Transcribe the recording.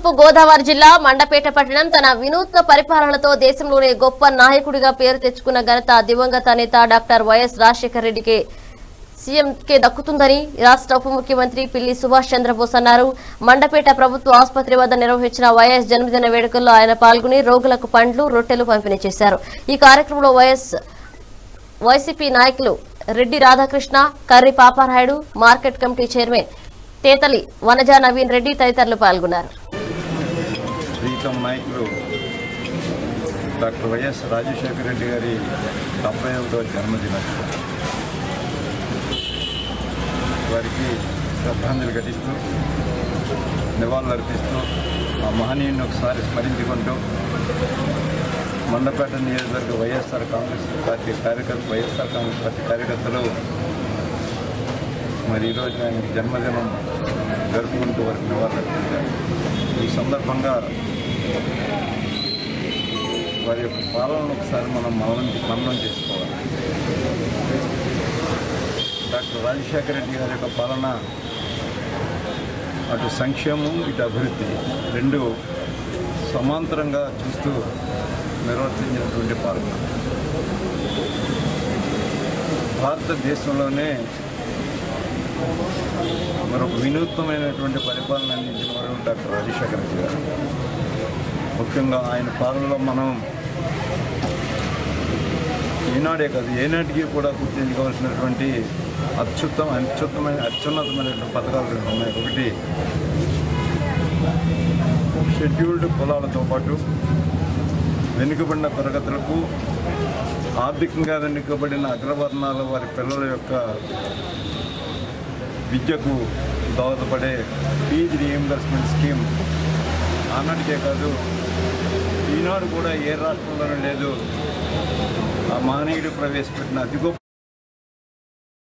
తూర్పు గోదావరి జిల్లా మండపేట పట్టణం తన వినూత్న పరిపాలనతో దేశంలోనే గొప్ప నాయకుడిగా పేరు తెచ్చుకున్న ఘనత దివంగత నేత డాక్టర్ వైఎస్ రాజశేఖర రెడ్డికి సీఎంకే దక్కుతుందని రాష్ట్ర ఉప ముఖ్యమంత్రి పిల్లి సుభాష్ చంద్రబోస్ అన్నారు మండపేట ప్రభుత్వ ఆసుపత్రి వద్ద నిర్వహించిన వైఎస్ జన్మదిన వేడుకల్లో ఆయన పాల్గొని రోగులకు పండ్లు రొట్టెలు పంపిణీ చేశారు ఈ కార్యక్రమంలో వైఎస్ వైసీపీ నాయకులు Reddy Radhakrishna Karri Paparayudu market committee chairman Tetali Vanaja Naveen Reddy తదితరులు పాల్గొన్నారు ప్రీతం నాయకులు డాక్టర్ వైఎస్ రాజశేఖర రెడ్డి గారి డెబ్బై ఒకటో జన్మదినోత్సవం వారికి శ్రద్ధాంజలి ఘటిస్తూ నివాళులు అర్పిస్తూ ఆ మహనీయుని ఒకసారి స్మరించుకుంటూ మండపేట నియోజకవర్గ వైఎస్ఆర్ కాంగ్రెస్ పార్టీ కార్యకర్త వైఎస్ఆర్ కాంగ్రెస్ పార్టీ కార్యకర్తలు మరి ఈరోజు ఆయన జన్మదినం జరుపుకుంటూ వారికి నివాళులు అర్పించారు ఈ సందర్భంగా వారి యొక్క పాలనను ఒకసారి మనం మననం మననం చేసుకోవాలి డాక్టర్ రాజశేఖర రెడ్డి గారి యొక్క పాలన అటు సంక్షేమం ఇటు అభివృద్ధి రెండు సమాంతరంగా చూస్తూ నిర్వర్తించినటువంటి పాలన భారతదేశంలోనే మరొక వినూత్నమైనటువంటి పరిపాలన అందించిన వారు డాక్టర్ రాజశేఖర రెడ్డి గారు ముఖ్యంగా ఆయన పాలనలో మనం ఈనాడే కాదు ఏనాటికి కూడా గుర్తించుకోవాల్సినటువంటి అత్యుత్తమ అత్యుత్తమైన అత్యున్నతమైనటువంటి పథకాలు రెండు ఉన్నాయి ఒకటి షెడ్యూల్డ్ కులాలతో పాటు వెనుకబడిన తరగతులకు ఆర్థికంగా వెనుకబడిన అగ్రవర్ణాల వారి పిల్లల యొక్క విద్యకు దోహదపడే ఫీజు రీఎంబర్స్మెంట్ స్కీమ్ ఆనాటికే కాదు ఈనాడు కూడా ఏ రాష్ట్రంలోనూ లేదు ఆ మహనీయుడు ప్రవేశపెట్టిన అతి గొప్ప